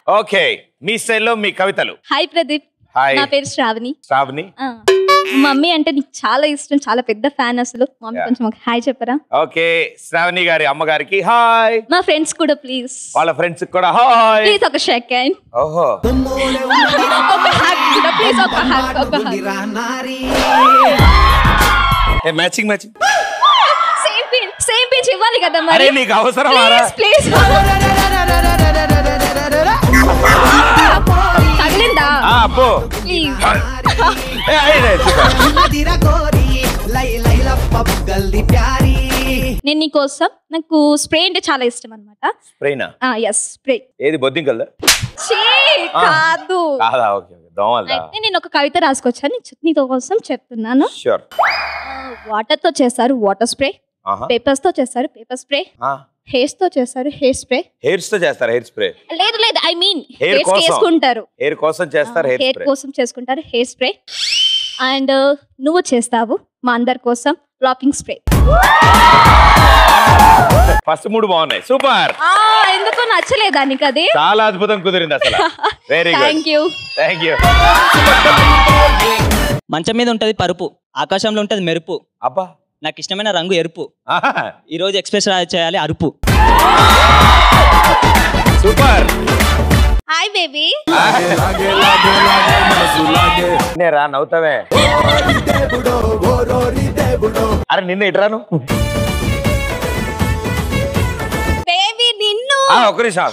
Okay మీ స్టైల్లో మీ కవితలు హాయ్ ప్రదీప్ హాయ్ నా పేరు శ్రావణి శ్రావణి ఆ, మమ్మీ అంటే నీకు చాలా ఇష్టం చాలా పెద్ద ఫ్యాన్ అసలు మమ్మీ Yeah. కొంచెం ఒక హాయ్ చెప్పరా ఓకే శ్రావణి గారి అమ్మగారికి హాయ్ మా ఫ్రెండ్స్ కూడా ప్లీజ్ వాళ్ళ ఫ్రెండ్స్ కూడా హాయ్ ప్లీజ్ ఒక సెకండ్ ఓహో ఒక హాక్ కూడా ప్లీజ్ ఒక హాక్ ఒక హాక్ a matching matching same pin same pin ఇవ్వాలి కదా మరి అరే నీకు అవసరం ప్లీజ్ ప్లీజ్ తగిలిందా అప్పు ప్లీజ్ ఏ, అయ్యింది, super. నేను నీకోసం నాకు స్ప్రే అంటే చాలా ఇష్టం అనమాట స్ప్రేనా ఎస్ స్ప్రే ఏది బొద్దింకల్దా చీ కాదు కాదా ఓకే ఓకే దోమలదా అయితే నేను ఒక కవిత రాసుకొచ్చాను నీ- నీతో కోసం చెప్తున్నాను షూర్ వాటర్ తో చేస్తారు వాటర్ స్ప్రే ఆహా పేపర్స్ తో చేస్తారు పేపర్ స్ప్రే హెయిర్స్ తో చేస్తారు హెయిర్ స్ప్రే హెయిర్స్ తో చేస్తారు హెయిర్ స్ప్రే లేదు లేదు ఐ మీన్ Hair హెయిర్స్ కోసం. చేసుకుంటారు హెయిర్ కోసం చేస్తారు హెయిర్ హెయిర్ స్ప్రే కోసం చేసుకుంటారు హెయిర్ స్ప్రే అండ్ నువ్వు చేస్తావు మా అందరి కోసం లాపింగ్ స్ప్రే ఫస్ట్ మూడు బాగున్నాయి సూపర్ ఎందుకో నచ్చలేదా నీకు అది చాలా అద్భుతం కుదిరింది అసలు very good thank you thank you మంచం మీద ఉంటది పరుపు ఆకాశంలో ఉంటది మెరుపు అబ్బా నాకు ఇష్టమైన రంగు ఎరుపు ఆహా, ఈ రోజు ఎక్స్ప్రెస్ రా- చేయాలి అరుపు సూపర్ హాయ్ బేబీ నేరా నవ్వుతావే అరే నిన్న ఇట్రాను బేబీ నిన్ను ఆ, ఒక్క నిమిషం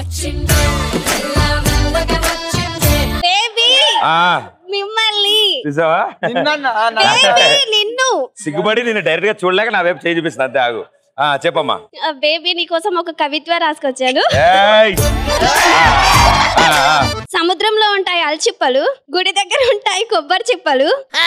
బేబీ ఆ, మిమ్మల్ని చూసావా బేబీ నిన్ను సిగ్గుపడి నేను డైరెక్ట్ గా చూడలేక నా వైపు చేయి చూపిస్తుంది అంతే ఆగు ఆ, చెప్పమ్మా బేబీ నీకోసం ఒక కవిత్వ రాసుకొచ్చాను ఏయ్! ఆ, ఆ, సముద్రంలో ఉంటాయి అలచిప్పలు గుడి దగ్గర ఉంటాయి కొబ్బరి చిప్పలు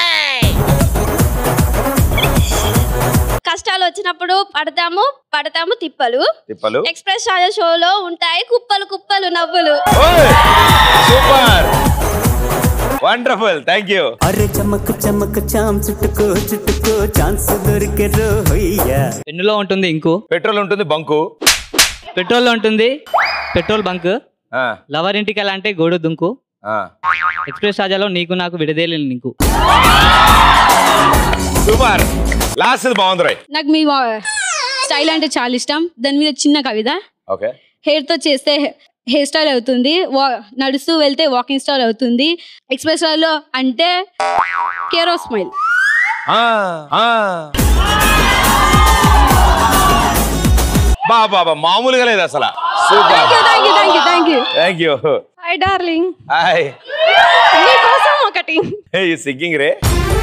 కష్టాలు వచ్చినప్పుడు పడతాము పడతాము తిప్పలు తిప్పలు ఎక్స్ప్రెస్ రాజా షోలో ఉంటాయి కుప్పలు కుప్పలు నవ్వులు ఓయ్! సూపర్ వండర్ఫుల్ థ్యాంక్ యూ అరే చమక్ చమక్ చామ్ చుట్టుకో చుట్టుకో ఛాన్స్ దొరికే రోయ్యా పెన్నులో ఉంటుంది ఇంకు పెట్రోల్ ఉంటుంది బంకు పెట్రోల్లో ఉంటుంది పెట్రోల్ బంక్ ఆ, లవర్ ఇంటికి ఎలా అంటే గోడు దుంకు ఆ. ఎక్స్ప్రెస్ రాజాలో నీకు నాకు విడదేలి నీకు సూపర్ లాస్ట్ బాగుంది రాయ్ నాకు మీ స్టైల్ అంటే చాలా ఇష్టం దాని మీద చిన్న కవిత ఓకే హెయిర్ తో చేస్తే హెయిర్ స్టైల్ అవుతుంది వా- నడుస్తూ వెళ్తే వాకింగ్ స్టైల్ అవుతుంది ఎక్స్ప్రెస్ లో అంటే కేర్ ఆఫ్ స్మైల్ ఆ, ఆ. బా బాబా మామూలుగా లేదు అసలు super thank you thank you thank you thank you hi darling hi నీకోసం ఒకటి ఈ సిగ్గింగ్ రే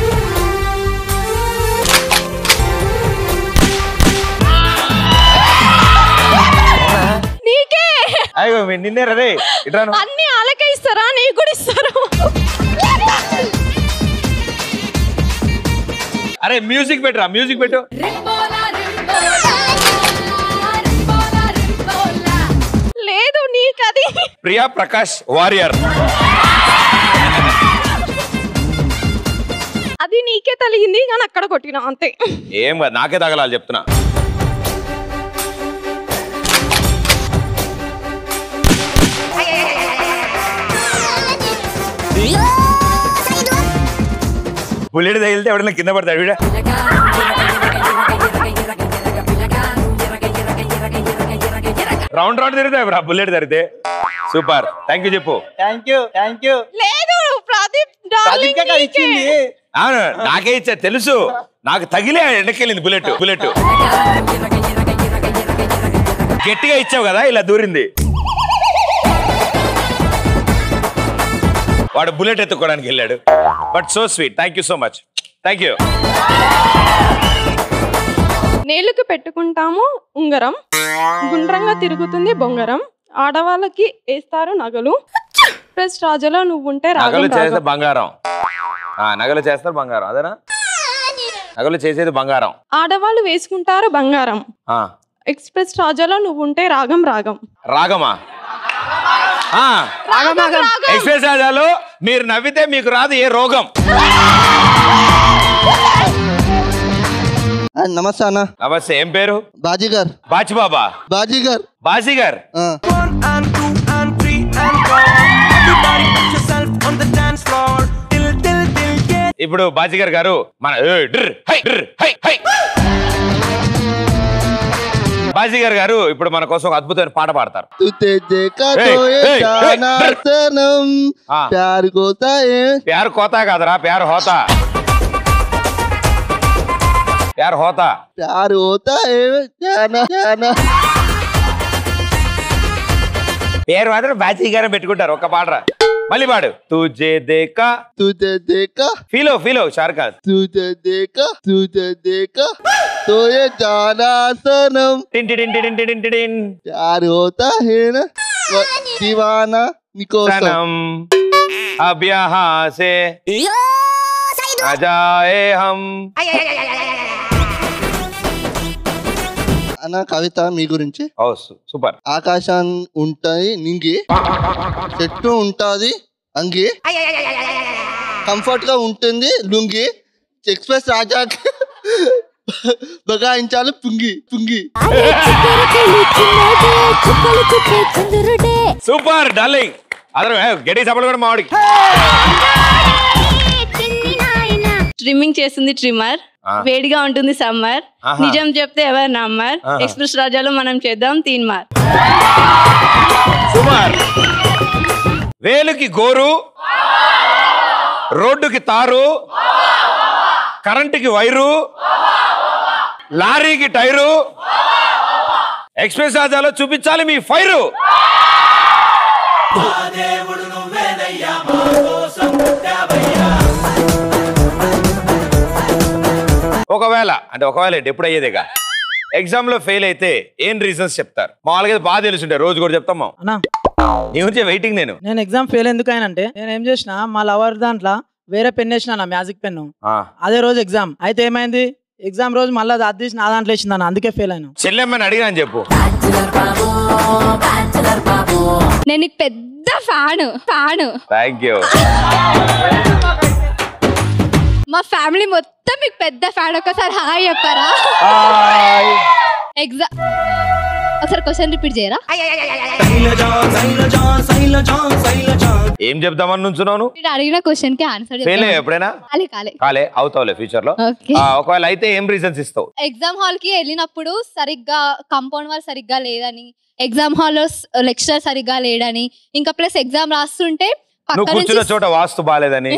నీకే అయ్యో మీ నిన్నే రే ఇట్రాను అన్ని అలాగే ఇస్తారా నీకు కూడా ఇస్తారు అరే మ్యూజిక్ పెట్టరా మ్యూజిక్ పెట్టు లేదు నీకు అది ప్రియా ప్రకాష్ వారియర్ అది నీకే తలిగింది కానీ అక్కడ కొట్టినా అంతే ఏం కాదు నాకే తగలాలి చెప్తున్నా బుల్లెట్ తగిలితే ఎవడన్నా కింద పడతాడు వీడ రౌండ్ రౌండ్ తిరుగుతాయి బ్రా బుల్లెట్ తరిగితే సూపర్ థ్యాంక్ యూ చెప్పు థ్యాంక్ యూ థ్యాంక్ యూ లేదు ప్రదీప్ darling, ప్రదీప్ నీకే. ఇచ్చింది అవును నాకే ఇచ్చా తెలుసు నాకు తగిలే ఎండకెళ్ళింది బుల్లెట్ బుల్లెట్ గట్టిగా ఇచ్చావు కదా ఇలా దూరింది వాడు బుల్లెట్ ఎత్తుకోవడానికి వెళ్ళాడు but so sweet thank you so much thank you నేలుకు పెట్టుకుంటాము ఉంగరం గుండ్రంగా తిరుగుతుంది బొంగరం ఆడవాళ్ళకి వేస్తారు నగలు ప్రెస్ రాజులో నువ్వు ఉంటే నగలు రాగం చేస్తే రాగం బంగారం ఆ, నగలు చేస్తారు బంగారం అదేనా నగలు చేసేది బంగారం ఆడవాళ్ళు వేసుకుంటారు బంగారం ఆ, ఎక్స్ప్రెస్ రాజాలో నువ్వు ఉంటే రాగం రాగం రాగమా ఆ, ఎక్స్ప్రెస్ రాజాలో మీరు నవ్వితే మీకు రాదు ఏ రోగం ఆ, నమస్తే అన్న నమస్తే ఏం పేరు బాజీ గారు బాచిబాబా బాజీ గారు బాజీ గారు ఆ. ఇప్పుడు బాజిగర్ గారు మన ఏ, డ్ర్, హై, డ్ర్, హై, హై. బాజిగర్ గారు ఇప్పుడు మన కోసం ఒక అద్భుతమైన పాట పాడతారు तुझे देखा Hey, तो ये hey, hey, जाना brr. सनम हाँ। प्यार होता है ప్యార్ కోతా కాదరా ప్యార్ హోతా ప్యార్ హోతా प्यार होता है जाना जाना పేరు మాత్రం బాజీగారే పెట్టుకుంటారు ఒక్క పాడరా మళ్ళీ పాడు తుజే దేకా तुझे देखा ఫీలో ఫీలో షారుఖ్ तुझे देखा तुझे देखा तो ये जाना सनम టిన్ టిన్ టిన్ టిన్ టిన్ టిన్ प्यार होता है ना वो दीवाना निकोसम सनम अब यहाँ से आ जाए हम అన్న కవిత మీ గురించి ఓ సు- సూపర్ ఆకాశం ఉంటాయి నింగి చెట్టు ఉంటుంది అంగి కంఫర్ట్ గా ఉంటుంది లుంగి ఎక్స్ప్రెస్ రాజాకి బగాయించాలి పుంగి పుంగి సూపర్ డార్లింగ్ అదర్ గడి సపోర్ట్ కూడా మావాడికి ట్రిమ్మింగ్ చేస్తుంది ట్రిమ్మర్ ఆ. వేడిగా ఉంటుంది సమ్మర్ ఆహా. నిజం చెప్తే ఎవరు నమ్మర్ ఆహా. ఎక్స్ప్రెస్ రాజాలో మనం చేద్దాం తీన్ మార్ సూపర్ వేలుకి గోరు రోడ్డుకి తారు కరెంటుకి వైరు లారీకి టైరు ఎక్స్ప్రెస్ రాజాలో చూపించాలి మీ ఫైరు ఒకవేళ అంటే ఒకవేళ ఏంటి ఎప్పుడు అయ్యేదేగా ఎగ్జామ్ లో ఫెయిల్ అయితే ఏం రీజన్స్ చెప్తారు మామూలుగా బాగా తెలుసుంటాయి రోజు కూడా చెప్తాం మామ. అన్నా నీ గురించి వెయిటింగ్ నేను నేను ఎగ్జామ్ ఫెయిల్ ఎందుకు అంటే నేను ఏం చేసిన మా లవర్ దాంట్లో వేరే పెన్ వేసిన నా మ్యాజిక్ పెన్ను ఆ, అదే రోజు ఎగ్జామ్ అయితే ఏమైంది ఎగ్జామ్ రోజు మళ్ళీ అది తీసి నా దాంట్లో వేసింది అన్న అందుకే ఫెయిల్ అయినా చెల్లెమ్మని అడిగినా చెప్పు నేను నీకు పెద్ద ఫ్యాన్ ఫ్యాన్ థ్యాంక్ యూ మా ఫ్యామిలీ మొత్తం మీకు పెద్ద ఫ్యాన్ ఒకసారి హాయ్ చెప్పారా ఎగ్జామ్ ఒకసారి క్వశ్చన్ రిపీట్ చేయరా ఏం చెప్దామని నుంచున్నాను మీరు అడిగిన క్వశ్చన్ కి ఆన్సర్ ఫెయిల్ అయ్యా ఎప్పుడైనా కాలే కాలే కాలే అవుతావులే ఫ్యూచర్ లో ఓకే ఆ, ఒకవేళ అయితే ఏం రీజన్స్ ఇస్తావు ఎగ్జామ్ హాల్ కి వెళ్ళినప్పుడు సరిగ్గా కంపౌండ్ వాల్ సరిగ్గా లేదని ఎగ్జామ్ హాల్ లో లెక్చరర్ సరిగ్గా లేడని ఇంకా ప్లస్ ఎగ్జామ్ రాస్తుంటే నువ్వు పక్క కూర్చున్న నుంచి చోట వాస్తు బాగాలేదని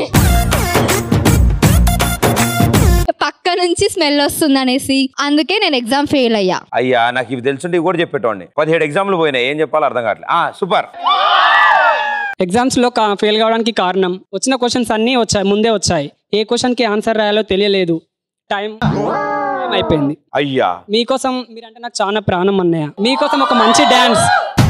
పక్క నుంచి స్మెల్ వస్తుంది అనేసి అందుకే నేను ఎగ్జామ్ ఫెయిల్ అయ్యా అయ్యా నాకు ఇవి తెలుసుంటే ఇవి కూడా చెప్పేటోండి పదిహేడు ఎగ్జామ్లు పోయినాయి ఏం చెప్పాలో అర్థం కావట్లేదు ఆ సూపర్ ఎగ్జామ్స్లో కా ఫెయిల్ కావడానికి కారణం వచ్చిన క్వశ్చన్స్ అన్నీ వచ్చాయి ముందే వచ్చాయి ఏ క్వశ్చన్కి ఆన్సర్ రాయాలో తెలియలేదు టైం టైం అయిపోయింది అయ్యా మీకోసం మీరంటే నాకు చాలా ప్రాణం అన్నయ్య మీకోసం ఒక మంచి డ్యాన్స్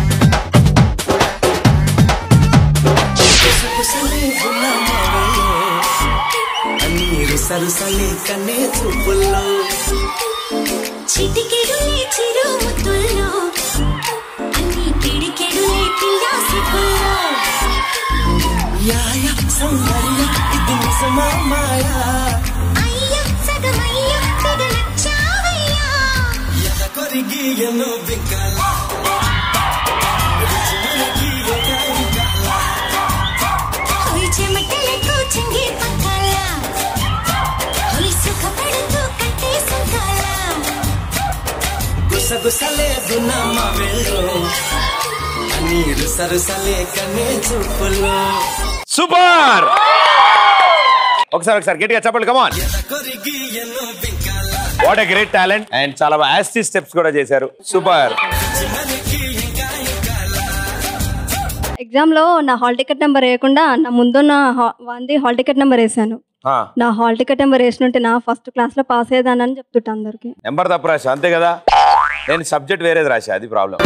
చిటికెడులే చిరు ముద్దుల్లో అన్ని పిడికెడులే పిల్లాసిపుల్లో అయ్య సగమయ్య తెగ నచ్చావయ్యా హోయ్ చెమటలకు చెంగి పక్కల హోయ్ సుఖపడుతూ కట్టే సుఖాల సూపర్ ఒకసారి ఒకసారి గట్టిగా చెప్పండి come on what a great talent and చాలా యాస్టీ స్టెప్స్ కూడా చేశారు సూపర్ ఎగ్జామ్ లో నా హాల్ టికెట్ నెంబర్ వేయకుండా నా ముందున్న హా- వంది హాల్ టికెట్ నెంబర్ వేసాను నా హాల్ టికెట్ నెంబర్ వేసినట్టే నా ఫస్ట్ క్లాస్ లో పాస్ అయ్యేదానని చెప్తుంటా అందరికి నెంబర్ తప్పు రాశా అంతే కదా నేను సబ్జెక్ట్ వేరేది రాశా అది ప్రాబ్లం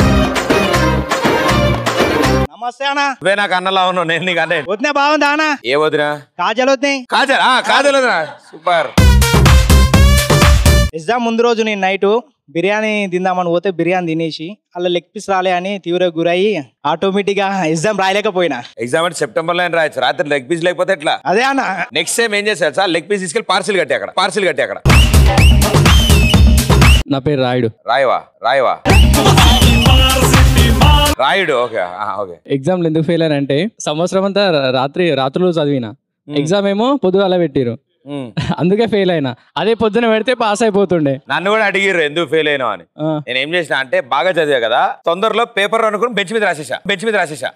నమస్తే అన్న నువ్వే నాకు అన్నలా ఉన్నావు నేను నీకు అన్నే వదిన బాగుందా అన్న ఏ వదినా కాజల్ వదిన కాజల్ ఆ, కాజల్ వదినా సూపర్ ఎగ్జామ్ ముందు రోజు నేను నైట్ బిర్యానీ తిందామని పోతే బిర్యానీ తినేసి అలా లెగ్ పీస్ రాలే అని తీవ్ర గురయ్యి ఆటోమేటిక్ గా ఎగ్జామ్ రాయలేకపోయినా ఎగ్జామ్ అంటే సెప్టెంబర్ లో రాయొచ్చు రాత్రి లెగ్ పీస్ లేకపోతే ఎట్లా అదే అన్న నెక్స్ట్ టైం ఏం చేశారు సార్ లెగ్ పీస్ తీసుకెళ్ళి పార్సిల్ కట్టి అక్కడ పార్సిల్ కట్టి అక్కడ నా పేరు రాయుడు రాయవా రాయవా రాయుడు ఓకే ఆ, ఓకే ఎగ్జామ్లు ఎందుకు ఫెయిల్ అంటే సంవత్సరం అంతా రాత్రి రాత్రులు చదివిన ఎగ్జామ్ ఏమో పొద్దుగాల పెట్టిరు అందుకే ఫెయిల్ అయినా అదే పొద్దున పెడితే పాస్ అయిపోతుండే నన్ను కూడా అడిగిర్రు ఎందుకు ఫెయిల్ అయినావు అని ఆ. నేను ఏం చేసిన అంటే బాగా చదివా కదా తొందరలో పేపర్ అనుకుని బెంచ్ మీద రాసేసా బెంచ్ మీద రాసేసా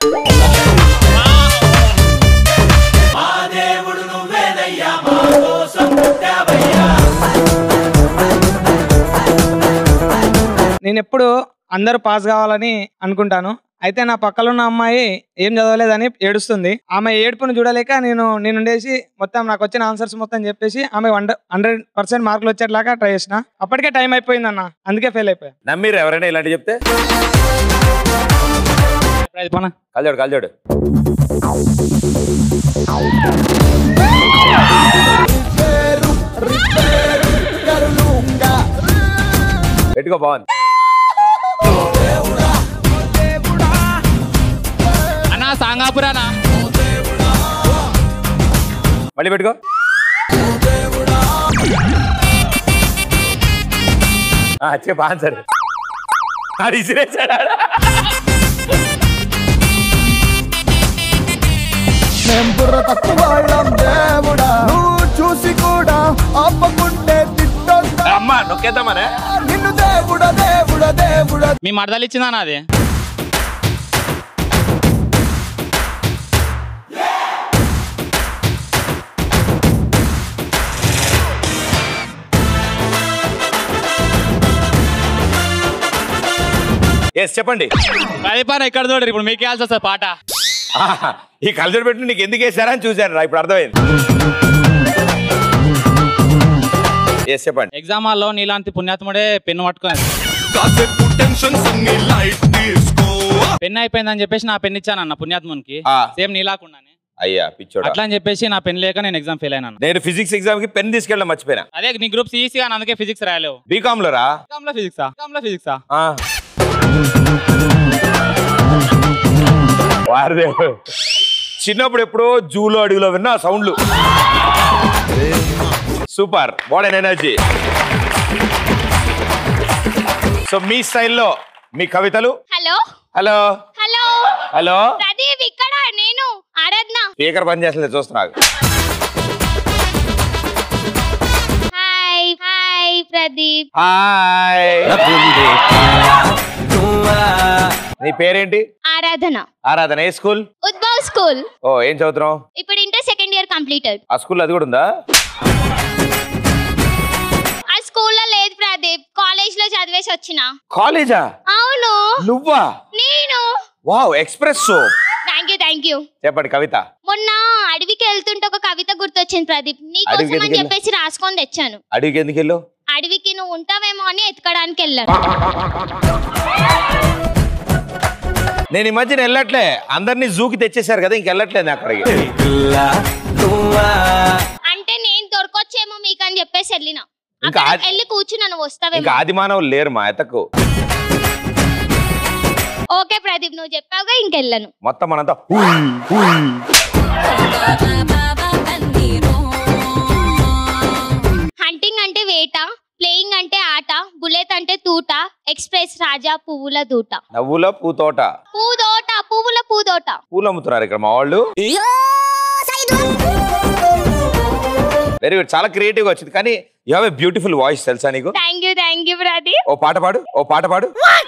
నేను ఎప్పుడు అందరూ పాస్ కావాలని అనుకుంటాను అయితే నా పక్కన ఉన్న అమ్మాయి ఏం చదవలేదని ఏడుస్తుంది ఆమె ఏడుపును చూడలేక నేను నేను ఉండేసి మొత్తం నాకు వచ్చిన ఆన్సర్స్ మొత్తం చెప్పేసి ఆమె హండ్రెడ్ పర్సెంట్ మార్కులు వచ్చేట్లాగా ట్రై చేసిన అప్పటికే టైం అయిపోయింది అన్న అందుకే ఫెయిల్ అయిపోయా నమ్మిర్రు ఎవరైనా ఇలాంటి చెప్తే ప్రదీపన కలజోడు కలజోడు పెట్టుకో బాగుంది అన్నా సాంగాపురానా మళ్ళీ పెట్టుకో ఆ, చెప్పు ఆన్సర్ అది ఇసిరేసాడా మేం బుర్ర తక్కువ వాళ్ళం దేవుడా నువ్వు చూసి కూడా ఆపకుంటే తిట్టొద్దా అమ్మా నొక్కేద్దామనే నిన్ను దేవుడా దేవుడా దేవుడా మీ మరదలు ఇచ్చిందా నాది ఎస్ చెప్పండి ప్రదీపన ఇక్కడ చూడరు ఇప్పుడు మీకు వేయాల్సి వస్తుంది పాట ఆహా, ఈ కలజోడు పెట్టి నీకు ఎందుకు వేసారా అని చూశాను రా ఇప్పుడు అర్థమైంది ఎస్ చెప్పండి ఎగ్జామ్ హాల్లో నీలాంటి పుణ్యాత్ముడే పెన్ను పట్టుకొని పెన్ అయిపోయిందని చెప్పేసి నా పెన్ ఇచ్చాను అన్న పుణ్యాత్మునికి ఆ. సేమ్ నీలాకుండానే అయ్యా పిచ్చోడా అట్లా అని చెప్పేసి నా పెన్ లేక నేను ఎగ్జామ్ ఫెయిల్ అయినాను నేను ఫిజిక్స్ ఎగ్జామ్ కి పెన్ తీసుకెళ్ళడం మర్చిపోయినా అదే నీ గ్రూప్ సిఈసీ కానీ అందుకే ఫిజిక్స్ రాయలేవు బీకామ్ లో రా ఎగ్జామ్ లో ఫిజిక్సా ఎగ్జామ్ లో ఫిజిక్సా ఆ. వారిదే చిన్నప్పుడు ఎప్పుడో జూలో అడుగులో విన్నా సౌండ్లు super what an energy so మీ స్టైల్లో మీ కవితలు hello hello hello hello Pradeep ఇక్కడ నేను ఆరాధన స్పీకర్ పని చేస్తలేదు చూస్తున్నా హాయ్ హాయ్ ప్రదీప్ హాయ్ నీ పేరేంటి ఆరాధన ఆరాధన ఏ స్కూల్ ఉద్భవ్ స్కూల్ ఓ ఏం చదువుతున్నావు ఇప్పుడు ఇంటర్ సెకండ్ ఇయర్ కంప్లీటెడ్ ఆ స్కూల్ అది కూడా ఉందా ఆ స్కూల్లో లేదు ప్రదీప్ కాలేజ్ లో చదివేసి వచ్చిన కాలేజా అవును నువ్వా నేను wow express thank you thank you చెప్పండి కవిత మొన్న అడవికి వెళ్తుంటే ఒక కవిత గుర్తొచ్చింది ప్రదీప్ నీకోసం అడవికి అని ఎందుకు చెప్పేసి రాసుకొని తెచ్చాను అడవికి ఎందుకు వెళ్ళు అడవికి నువ్వు ఉంటావేమో అని ఎత్తుకడానికి వెళ్ళాను నేను ఈ మధ్యన వెళ్ళట్లే అందరినీ జూకి తెచ్చేశారు కదా ఇంక వెళ్ళట్లేదు నేను అక్కడికి అంటే నేను దొరకొచ్చేమో మీకు అని చెప్పేసి వెళ్ళిన ఇంకా అక్కడ ఆది- వెళ్ళి కూర్చున్నాను వస్తావేమో ఇంకా ఆది మానవులు లేరు మా ఎతకు ఓకే ప్రదీప్ నువ్వు చెప్పావుగా ఇంకెళ్ళను మొత్తం మనంతా హుయ్, హుయ్. హంటింగ్ అంటే వేట ప్లేయింగ్ అంటే ఆట బుల్లెట్ అంటే తూట ఎక్స్ప్రెస్ రాజా పువ్వుల దూట నవ్వుల పూతోట పూదోట పువ్వుల పూదోట పూలు అమ్ముతున్నారు ఇక్కడ మా వాళ్ళు వెరీ గుడ్ చాలా క్రియేటివ్ గా వచ్చింది కానీ you have a beautiful voice తెలుసా నీకు thank you thank you Pradeep ఓ పాట పాడు ఓ పాట పాడు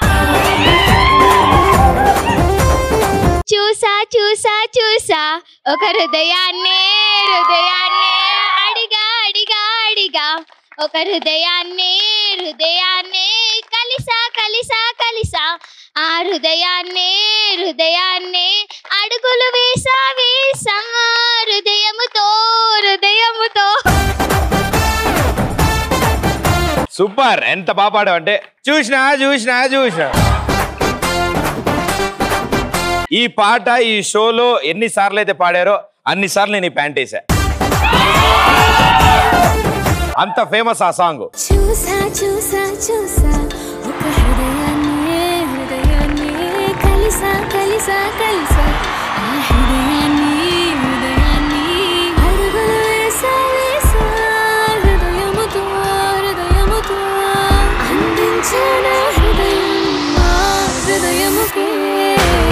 చూసా చూసా చూసా ఒక హృదయాన్నే హృదయాన్నే అడిగా అడిగా అడిగా ఒక హృదయాన్నే హృదయాన్నే కలిసా కలిసా కలిసా ఆ హృదయాన్నే హృదయాన్నే అడుగులు వేసా వేసా హృదయముతో హృదయముతో సూపర్ ఎంత బాగా పాడావు అంటే చూసినా చూసినా చూసినా ఈ పాట ఈ షోలో ఎన్ని సార్లు అయితే పాడారో అన్ని సార్లు నేను ఈ ప్యాంట్ వేసా అంత ఫేమస్ ఆ సాంగ్ చూసా చూసా చూసా ఒక హృదయాన్ని హృదయాన్ని కలిసా కలిసా కలిసా ఆ హృదయాన్ని హృదయాన్ని అడుగులు వేసా వేసా హృదయముతో హృదయముతో అందించిన హృదయం నా హృదయముకే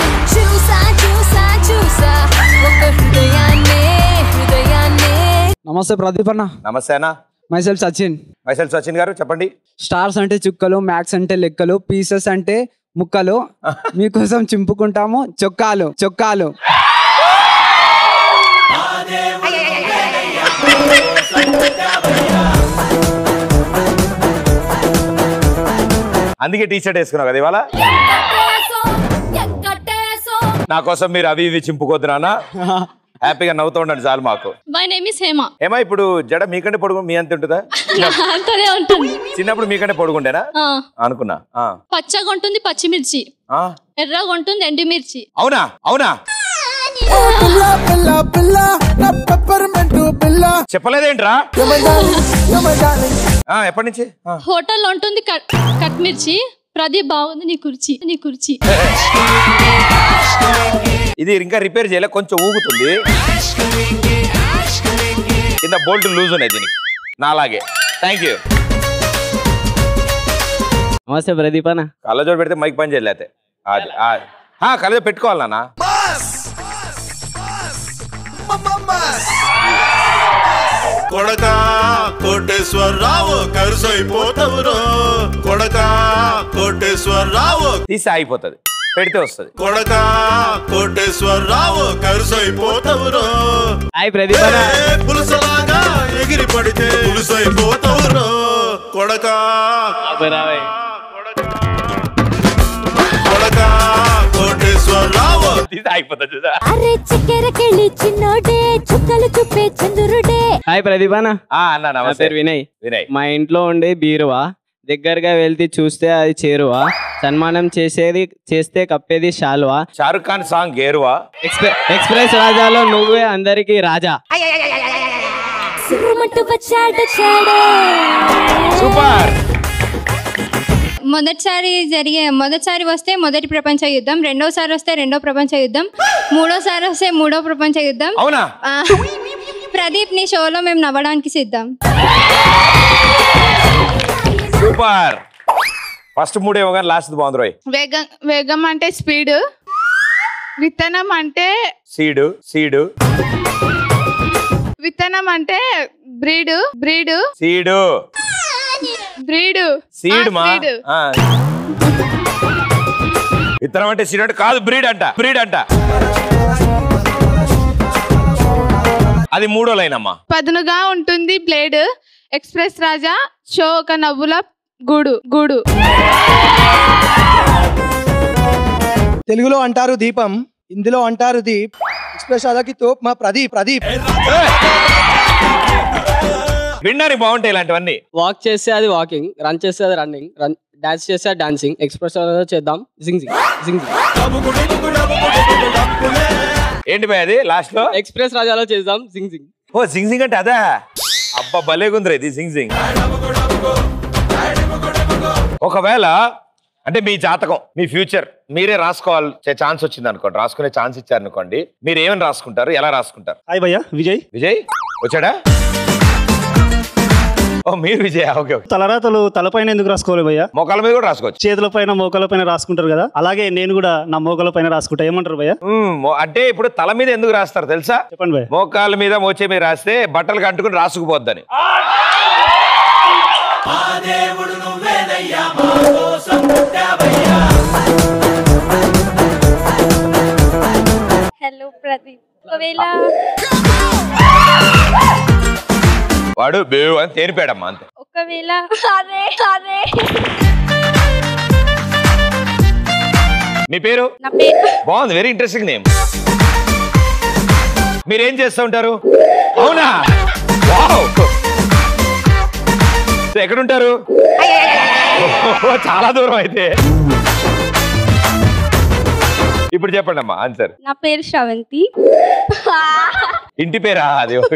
చూసా చూసా చూసా ఒక హృదయాన్ని హృదయాన్ని నమస్తే ప్రదీప్ అన్న నమస్తే అన్న మైసెల్ సచిన్ మైసెల్ సచిన్ గారు చెప్పండి స్టార్స్ అంటే చుక్కలు మ్యాక్స్ అంటే లెక్కలు పీసెస్ అంటే ముక్కలు మీకోసం చింపుకుంటాము చొక్కాలు చొక్కాలు అందుకే టీ షర్ట్ వేసుకున్నావు కదా ఇవాళ నా కోసం మీరు అవి ఇవి చింపుకోద్దు నాన్న హ్యాపీగా నవ్వుతూ ఉండండి చాలు మాకు మై నేమ్ ఇస్ హేమ ఏమా ఇప్పుడు జడ మీకంటే పొడుగు మీ అంత ఉంటుందా అంతనే ఉంటుంది చిన్నప్పుడు మీకంటే పొడుగుండేనా ఆ, అనుకున్నా ఆ. పచ్చగా ఉంటుంది పచ్చిమిర్చి ఆ. ఎర్రగా ఉంటుంది ఎండుమిర్చి అవునా అవునా పిల్ల పిల్ల పిల్ల నా పెప్పర్మెంట్ పిల్ల చెప్పలేదేంట్రా యమజాలి యమజాలి ఆ, ఎప్పటి నుంచి ఆ. హోటల్లో ఉంటుంది కట్ కట్ మిర్చి ప్రదీప్ బాగుంది నీ కుర్చీ నీ కుర్చీ ఇది ఇంకా రిపేర్ చేయలే కొంచెం ఊగుతుంది కింద బోల్ట్ లూజ్ ఉన్నాయి దీనికి నాలాగే థ్యాంక్ యూ నమస్తే ప్రదీప్ అన్న కళ్ళజోడు పెడితే మైక్ పని చేయలేతే అది అది. ఆ, కళ్ళజోడు పెట్టుకోవాలన్నా కొడక కోటేశ్వరరావు కరుసైపోతావురో కొడక కోటేశ్వరరావు తీసి ఆగిపోతుంది పెడితే వస్తుంది కొడక కోటేశ్వరరావు కరుసైపోతావురో హాయ్ ప్రదీప్ అన్న ఏ పులుసలాగా ఎగిరి పడితే పులుసైపోతావురో కొడక కొడక కోటేశ్వరరావు తీసి ఆగిపోతుంది చూసా అరే చక్కెరకెళ్ళి చిన్నోడే చుక్కలు చూపే చంద్రుడే హాయ్ ప్రదీప్ అన్న ఆ, అన్న నా నమస్తే పేరు వినయ్ వినయ్ మా ఇంట్లో ఉండే బీరువా దగ్గరగా వెళ్తే చూస్తే అది చేరువా సన్మానం చేసేది చేస్తే కప్పేది శాలువా షారుఖ్ ఖాన్ సాంగ్ గేరువా ఎక్స్ప్రె- ఎక్స్ప్రెస్ రాజాలో నువ్వే అందరికీ రాజా సురుమంటూ వచ్చాడొచ్చాడే సూపర్ మొదటిసారి జరిగే మొదటిసారి వస్తే మొదటి ప్రపంచ యుద్ధం రెండోసారి వస్తే రెండో ప్రపంచ యుద్ధం మూడోసారి వస్తే మూడో ప్రపంచ యుద్ధం అవునా ఆ, ప్రదీప్ నీ షోలో మేము నవ్వడానికి సిద్ధం సూపర్ ఫస్ట్ మూడేమో కానీ లాస్ట్ బాగుంది రోయ్ వేగం వేగం అంటే స్పీడ్ విత్తనం అంటే సీడు సీడు విత్తనం అంటే breed breed seed breed seed మా ఆ. విత్తనం అంటే సీడ్ అంటే కాదు బ్రీడ్ అంట బ్రీడ్ అంట అది మూడో లైన్ అమ్మా పదునుగా ఉంటుంది బ్లేడ్ ఎక్స్ప్రెస్ రాజా షో ఒక నవ్వుల గూడు గూడు తెలుగులో అంటారు దీపం హిందీలో అంటారు దీప్ ఎక్స్ప్రెస్ అదకి తోప్ మా ప్రదీప్ ప్రదీప్ వినడానికి బాగుంటాయి ఇలాంటివన్నీ వాక్ చేస్తే అది వాకింగ్ రన్ చేస్తే అది రన్నింగ్ రన్ డాన్స్ చేస్తే అది డాన్సింగ్ ఎక్స్ప్రెస్ చేద్దాం జింగ్ జింగ్ జింగ్ జింగ్ ఏంటి భయ్ అది లాస్ట్ లో ఎక్స్ప్రెస్ రాజాలో చేద్దాం జింగ్ జింగ్ ఓ సింగ్ సింగ్ అంటే అదా అబ్బా భలేగుందిరా ఇది సింగ్ సింగ్ ఒకవేళ అంటే మీ జాతకం మీ ఫ్యూచర్ మీరే రాసుకోవాలి ఛాన్స్ వచ్చింది అనుకోండి రాసుకునే ఛాన్స్ ఇచ్చారు అనుకోండి మీరు ఏమని రాసుకుంటారు ఎలా రాసుకుంటారు హాయ్ భయ్యా విజయ్ విజయ్ వచ్చాడా ఓ మీరు విజయ్ ఓకే ఓకే తలరాతలు తలపైన ఎందుకు రాసుకోవాలి భయ్యా మోకాల మీద కూడా రాసుకోవచ్చు చేతుల పైన మోకాల పైన రాసుకుంటారు కదా అలాగే నేను కూడా నా మోకాల పైన రాసుకుంటా ఏమంటారు భయ్యా మ్మ్, మో- అంటే ఇప్పుడు తల మీద ఎందుకు రాస్తారు తెలుసా చెప్పండి భయ్యా మోకాల మీద మోచే మీద రాస్తే బట్టలు కంటుకుని రాసుకుపోద్దని హలో ప్రదీప్ ఒకవేళ వాడు బేవ్ అని తేరిపాడమ్మా అంతే ఒకవేళ అరే అరే మీ పేరు నా పేరు బాగుంది వెరీ ఇంట్రెస్టింగ్ నేమ్ మీరేం చేస్తూ ఉంటారు అవునా వావ్ సో ఎక్కడుంటారు ఓ, చాలా దూరం అయితే ఇప్పుడు చెప్పండి అమ్మా ఆన్సర్ నా పేరు శ్రవంతి ఇంటి పేరా అది ఓకే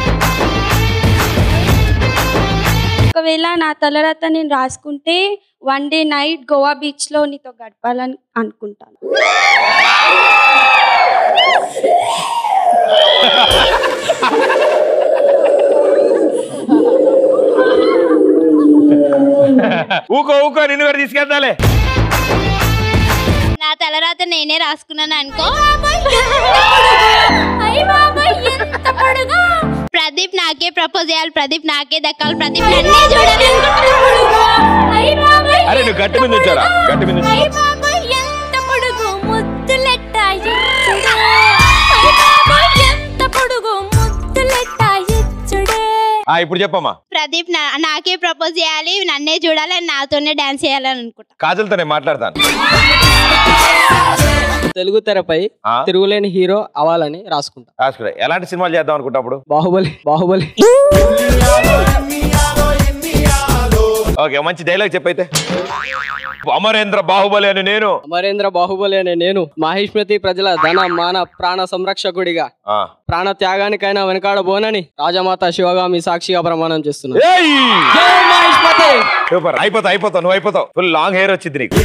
ఒకవేళ నా తలరాత నేను రాసుకుంటే one day night Goa beach లో నీతో గడపాలని అనుకుంటాను ఊకో ఊకో నిన్ను కూడా తీసుకెళ్తాలే నా తలరాత నేనే రాసుకున్నాను అనుకో ప్రదీప్ నాకే ప్రపోజ్ చేయాలి ప్రదీప్ నాకే దక్కాలి ప్రదీప్ నన్నే చూడాలి అరే నువ్వు గట్టి మీద వచ్చారా గట్టి మీద నుంచి. ఎంత పొడుగు ముద్దులెట్ట ఇచ్చుడే అయ్య బాబోయ్, ఎంత పొడుగు ముద్దులెట్ట ఇచ్చుడే ఆ ఇప్పుడు చెప్పమ్మా ప్రదీప్ నా- నాకే ప్రపోజ్ చేయాలి నన్నే చూడాలి and నాతోనే డాన్స్ చేయాలని అనుకుంటా కాజల్తో నేను మాట్లాడతాను తెలుగు తెరపై తిరుగులేని హీరో అవ్వాలని రాసుకుంటా రాసుకురా ఎలాంటి సినిమాలు చేద్దాం అనుకుంటప్పుడు బాహుబలి బాహుబలి ఓకే మంచి డైలాగ్ చెప్పైతే అమరేంద్ర బాహుబలి అని నేను అమరేంద్ర బాహుబలి అనే నేను మహిష్మతి ప్రజల ధన మాన ప్రాణ సంరక్షకుడిగా ఆ. ప్రాణ త్యాగానికైనా వెనకాడబోనని రాజమాత శివగామి సాక్షిగా ప్రమాణం చేస్తున్నా ఏయ్! జై మహిష్మతి సూపర్ అయిపోతావు అయిపోతావు నువ్వు అయిపోతావు ఫుల్ లాంగ్ హెయిర్ వచ్చింది నీకు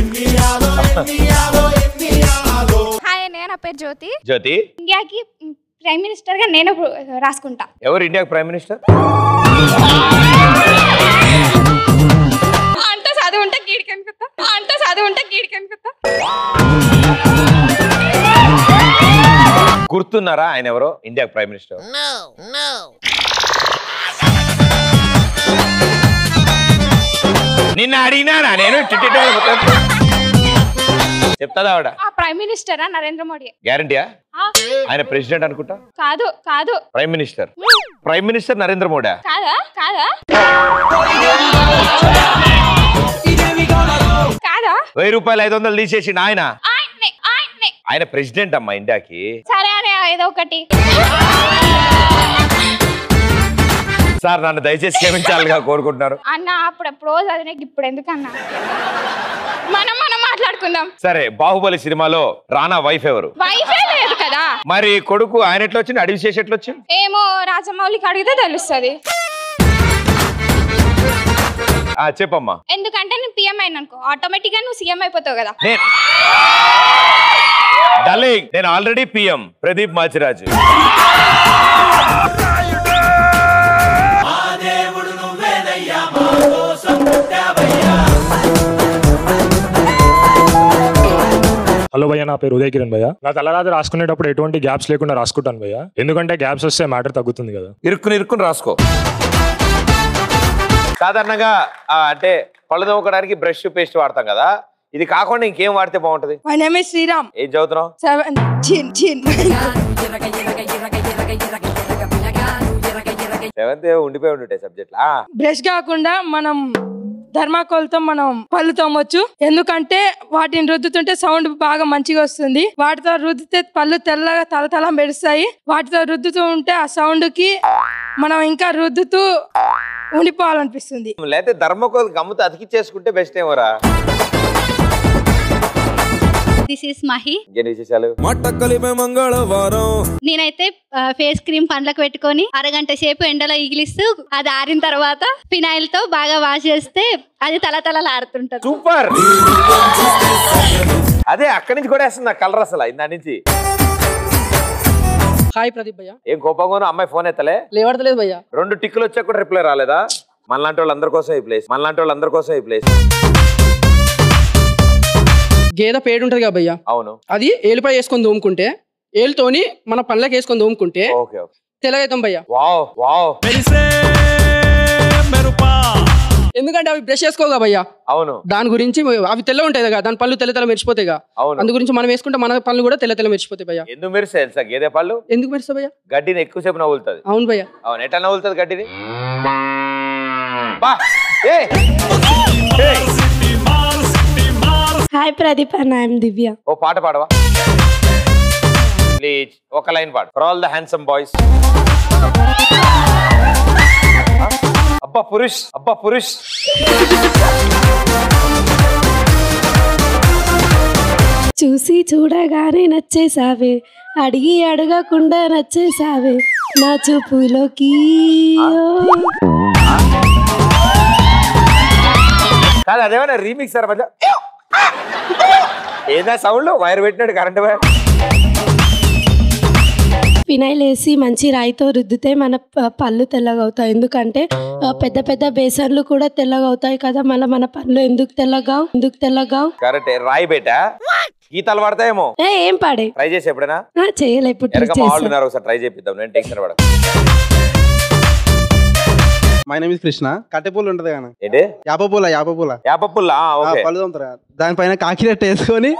హాయ్ నేను నా పేరు జ్యోతి జ్యోతి ఇండియాకి ప్రైమ్ మినిస్టర్ గా నేను రాసుకుంటా ఎవరు ఇండియాకి ప్రైమ్ మినిస్టర్ అంటే చదువు ఉంటే గీడికి అనుకుంటా అంటే చదువు ఉంటే గీడికి అనుకుంటా గుర్తున్నారా ఆయన ఎవరో ఇండియా ప్రైమ్ మినిస్టర్ నిన్న అడిగినానా నేను టిటిటి వాళ్ళు మొత్తం. చెప్తాదా ఆవిడ ఆ ప్రైమ్ మినిస్టరా నరేంద్ర మోడీ గ్యారంటీయా ఆ, ఆయన ప్రెసిడెంట్ అనుకుంటా కాదు కాదు prime minister prime minister Narendra Modi కాదా కాదా కాదా వెయ్యి రూపాయలు ఐదు వందలు తీసేసి ఆయన ఆయన్నే ఆయన్నే ఆయన ప్రెసిడెంట్ అమ్మా ఇండియాకి సరే అనే ఏదో ఒకటి సార్ నన్ను దయచేసి క్షమించాలిగా కోరుకుంటున్నారు అన్న అప్పుడు ఎప్పుడో చదివిన ఇప్పుడు ఎందుకన్నా మనం మనం మాట్లాడుకుందాం సరే బాహుబలి సినిమాలో రానా వైఫ్ ఎవరు వైఫే లేదు కదా మరి కొడుకు ఆయన ఎట్లా వచ్చింది అడవి చేసి ఎట్లా వచ్చింది ఏమో రాజమౌళికి అడిగితే తెలుస్తుంది ఆ చెప్పమ్మా ఎందుకంటే నేను పిఎం అయిన అనుకో ఆటోమేటిక్ గా నువ్వు సీఎం అయిపోతావు కదా నేను డల్లింగ్ నేను already PM Pradeep Machiraju hello భయ్య నా పేరు ఉదయ్ కిరణ్ భయ్య నా తలరాత రాసుకునేటప్పుడు ఎటువంటి గ్యాప్స్ లేకుండా రాసుకుంటాను భయ్య ఎందుకంటే గ్యాప్స్ వస్తే మ్యాటర్ తగ్గుతుంది కదా ఇరుక్కుని ఇరుక్కుని రాసుకో సాధారణంగా ఆ, అంటే పళ్ళు తవ్వుకోవడానికి బ్రష్ పేస్ట్ వాడతాం కదా ఇది కాకుండా ఇంకేం వాడితే బాగుంటది My name is Sriram. ఏం చదువుతున్నావు Seven. Chin, chin. సెవెంత్ ఉండిపోయి ఉండుంటాయి సబ్జెక్ట్ బ్రష్ కాకుండా మనం ధర్మాకోల్తో మనం పళ్ళు తోమొచ్చు ఎందుకంటే వాటిని రుద్దుతుంటే సౌండ్ బాగా మంచిగా వస్తుంది వాటితో రుద్దితే పళ్ళు తెల్లగా తల తల మెరుస్తాయి వాటితో రుద్దుతూ ఉంటే ఆ సౌండ్ కి మనం ఇంకా రుద్దుతూ ఉండిపోవాలనిపిస్తుంది లేకపోతే ధర్మకోల్ గమ్ముతో అతికిచ్చేసుకుంటే బెస్ట్ ఏమోరా దిస్ ఇస్ మహి ఇంకేం విశేషాలు మంగళవారం నేనైతే ఫేస్ క్రీమ్ పండ్లకు పెట్టుకొని అరగంట సేపు ఎండలో ఇగిలిస్తూ అది ఆరిన తర్వాత ఫినాయిల్ తో బాగా వాష్ చేస్తే అది తల తలలాడుతుంటది సూపర్ అదే అక్కడి నుంచి కూడా వేస్తుంది కలర్ అసలు ఇందా నుంచి హాయ్ ప్రదీప్ భయ్య ఏం కోపంగానో అమ్మాయి ఫోన్ ఎత్తలే లేవడతలేదు భయ్య రెండు టిక్కులు వచ్చా కూడా రిప్లై రాలేదా మనలాంటి వాళ్ళందరి కోసం ఈ ప్లేస్ మనలాంటి వాళ్ళందరి కోసం ఈ ప్లేస్ గేదె పేడు ఉంటది కదా భయ్య అవును అది ఏలుపై వేసుకొని దోముకుంటే ఏలుతోని మన పళ్ళకి వేసుకొని దోముకుంటే ఓకే ఓకే తెల్లగైతాం భయ్య వావ్ వావ్ ఎందుకంటే అవి బ్రష్ వేసుకోగా భయ్య అవును దాని గురించి అవి తెల్ల ఉంటాయి కదా దాని పళ్ళు తెల్ల తెల్ల మెరిచిపోతాయి కదా అవును. అందు గురించి మనం వేసుకుంటే మన పళ్ళు కూడా తెల్ల తెల్ల మెరిచిపోతాయి భయ్య ఎందుకు మెరిస్తే తెలుసా గేదె పళ్ళు ఎందుకు మెరుస్తాయి భయ్య గడ్డిని ఎక్కువసేపు నవ్వులుతుంది అవును భయ్య అవును ఎట్లా నవ్వులుతుంది గడ్డిని బా ఏ hi Pradeep and I'm Divya ఓ పాట పాడవా ప్లీజ్ ఒక లైన్ పాడు for all the handsome boys అబ్బా పురుష్ అబ్బా పురుష్ చూసి చూడగానే నచ్చేసావే అడిగి అడగకుండా నచ్చేసావే నా చూపులోకి కాదు అదేమన్నా రీమిక్స్ సార్ మధ్య ఏదా సౌండ్ వైర్ పెట్టినాడు కరెంట్ వైర్ ఫినాయిల్ వేసి మంచి రాయితో రుద్దితే మన ప- పళ్ళు తెల్లగా అవుతాయి ఎందుకంటే ఆ, పెద్ద పెద్ద బేసన్లు కూడా తెల్లగా అవుతాయి కదా మళ్ళీ మన పళ్ళు ఎందుకు తెల్లగావు ఎందుకు తెల్లగావు కరెక్ట్ రాయి బేటా గీతాలు పడతాయేమో ఏ, ఏం పాడే ట్రై చేసి ఎప్పుడైనా ఆ, చేయలే ఇప్పుడు try వెనక మా వాళ్ళు చేస్తా. ఉన్నారు ఒకసారి ట్రై చేపిద్దాం నేను టెన్షన్ పడ మై నేమ్ ఇస్ కృష్ణ కట్టెపూలు ఉంటది కానీ ఏంటి యాపపూల యాపపూల యాపపుల్ల ఓకే పళ్ళు తోముతారు కదా. దానిపైన కాకిరెట్ వేసుకొని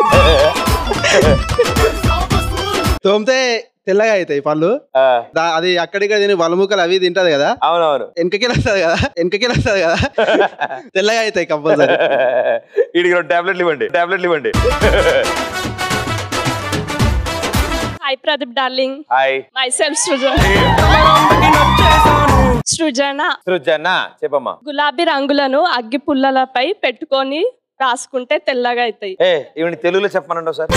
తోమితే తెల్లగా అవుతాయి పళ్ళు దా- అది అక్కడిక్కడ తిని వలముకలు అవి తింటది కదా అవునవును వెనకకి వస్తుంది కదా వెనకకి వస్తుంది కదా తెల్లగా అవుతాయి కంపల్సరీ వీడికి రెండు టాబ్లెట్లు ఇవ్వండి టాబ్లెట్లు ఇవ్వండి hi Pradeep darling hi myself Srujana Srujana Srujana చెప్పమ్మా గులాబీ రంగులను అగ్గి పుల్లలపై పెట్టుకొని రాసుకుంటే తెల్లగా అవుతాయి ఏ ఇవన్నీ తెలుగులో చెప్పమనండి ఒకసారి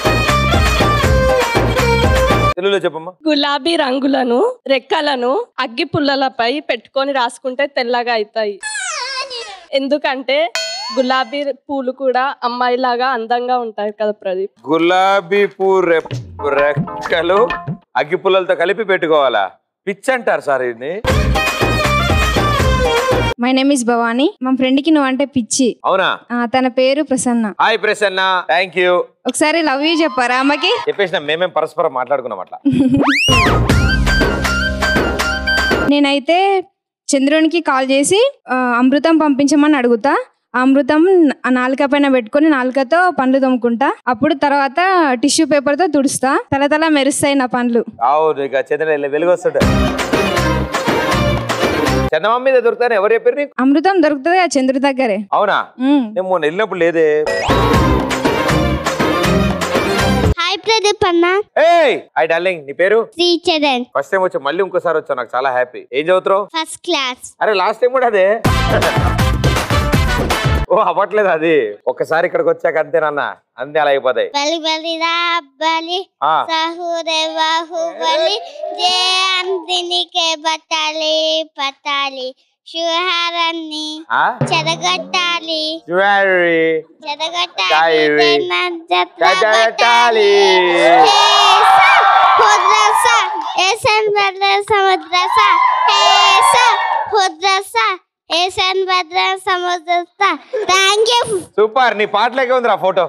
తెలుగులో చెప్పమ్మా గులాబీ రంగులను రెక్కలను అగ్గి పుల్లలపై పెట్టుకొని రాసుకుంటే తెల్లగా అవుతాయి ఎందుకంటే గులాబీ పూలు కూడా అమ్మాయిలాగా అందంగా ఉంటాయి కదా ప్రదీప్ గులాబీ పూ రెప్- రెక్కలు అగ్గి పుల్లలతో కలిపి పెట్టుకోవాలా పిచ్ అంటారు సార్ ఇది మై నేమ్ ఇస్ భవానీ మా ఫ్రెండ్ కి నువ్వు అంటే పిచ్చి అవునా ఆ, తన పేరు Prasanna hi Prasanna thank you ఒకసారి లవ్ యూ చెప్పారా అమ్మకి చెప్పేసిన మేమేం పరస్పరం మాట్లాడుకున్నాం అట్లా నేనైతే చంద్రునికి కాల్ చేసి ఆ, అమృతం పంపించమని అడుగుతా ఆ అమృతం ఆ నాలుక పైన పెట్టుకొని నాలుకతో పండ్లు తోముకుంటా అప్పుడు తర్వాత టిష్యూ పేపర్ తో తుడుస్తా తల తల మెరుస్తాయి నా పండ్లు అవును ఇక చంద్ర వెలుగు వస్తుంటాడు చందమామ మీద దొరుకుతాను ఎవరు చెప్పారు నీకు అమృతం దొరుకుతుంది ఆ చంద్రుడి దగ్గరే అవునా ఉమ్. నేను మొన్న వెళ్ళినప్పుడు లేదే హాయ్ ప్రదీప్ అన్న ఏయ్ హాయ్ డార్లింగ్ నీ పేరు శ్రీచరణ్ ఫస్ట్ టైం వచ్చా మళ్ళీ ఇంకోసారి వచ్చావు నాకు చాలా హ్యాపీ ఏం చదువుతున్నావు ఫస్ట్ క్లాస్ అరే లాస్ట్ టైం కూడా అదే ఓ అవ్వట్లేదు అది ఒక్కసారి ఇక్కడికి వచ్చాక అంతేనన్న అంతే అలా అయిపోతాయి బలి బలి రా బలి ఆ. సహురే బాహుబలి జే అందినికే బట్టాలి పట్టాలి శుహారాన్ని ఆ? చెదగొట్టాలి జ్యువెలరీ చెదగొట్టాలి Diary. చెదగొట్టాలి. చెదగొట్టాలి హుద్రస ఏసన్ భద్ర సముద్రస హేస హుద్రస ఏసన్ భద్ర సముద్రస థ్యాంక్ యూ సూపర్ నీ పాటలేకే ఉందిరా ఫోటో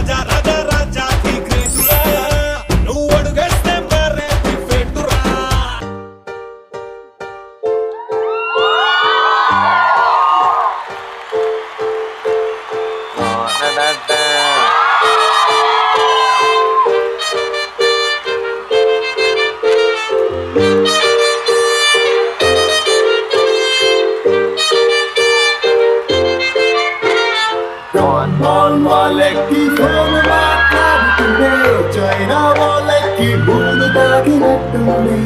మాల్ వాళ్ళకి ఫోన్ మాట్లాడుతుండే చైనా వాళ్ళకి భూమి తాగినట్టుంది